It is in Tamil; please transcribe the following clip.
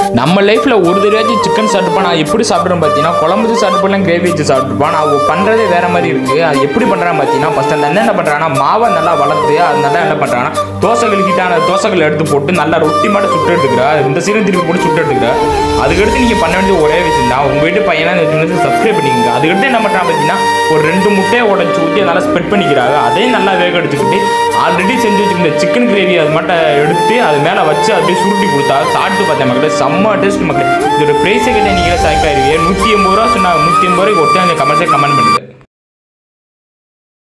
நம்ம லைஃப்பில் ஒரு தடவையாச்சும் சிக்கன் சாப்பிட்டுப்பா நான் எப்படி சாப்பிட்றேன் பார்த்தீங்கன்னா குழம்பு வச்சு சாப்பிட்டுப்பா கிரேவி வச்சு சாப்பிட்டுப்பா நான் அவ பண்ணுறதே வேறு மாதிரி இருக்குது அது எப்படி பண்ணுறான்னு பார்த்தீங்கன்னா ஃபஸ்ட் அந்த என்ன பண்ணுறாங்கன்னா மாவை நல்லா வளர்த்து அது நல்லா என்ன பண்ணுறாங்கன்னா தோசைகள் கிட்டான தோசைகள் எடுத்து போட்டு நல்லா ரொட்டி மட்டும் சுட்டு எடுத்துக்கிறா இந்த சீரம் திருப்பி போட்டு சுட்டு எடுத்துக்கிறா அதுக்கடுத்து நீங்கள் பண்ண வேண்டிய ஒரே விஷயம் தான் உங்கள் வீட்டு பையனா இந்த சப்ஸ்கிரைப் பண்ணிக்கோங்க அதுக்கடுத்து என்ன பண்ணுறான் பார்த்தீங்கன்னா ஒரு ரெண்டு முட்டையை உடச்சி ஊற்றி நல்லா ஸ்ப்ரெட் பண்ணிக்கிறாங்க அதையும் நல்லா வேக எடுத்துக்கிட்டு ஆல்ரெடி செஞ்சு வச்சுருந்த சிக்கன் கிரேவி அது மட்டும் எடுத்து அது மேலே வச்சு அப்படியே சுருட்டி கொடுத்தா சாப்பிட்டு பார்த்தேன் மக்களே செம்ம டேஸ்ட் மக்களே இதோட ப்ரைஸை கிட்ட நீங்களே சாய்க்காயிருவீங்க நூற்றி எண்பது ரூபா சொன்னாங்க நூற்றி எண்பது ரூபாய்க்கு ஒருத்தன் கமெண்ட்ஸே கமெண்ட் பண்ணுங்க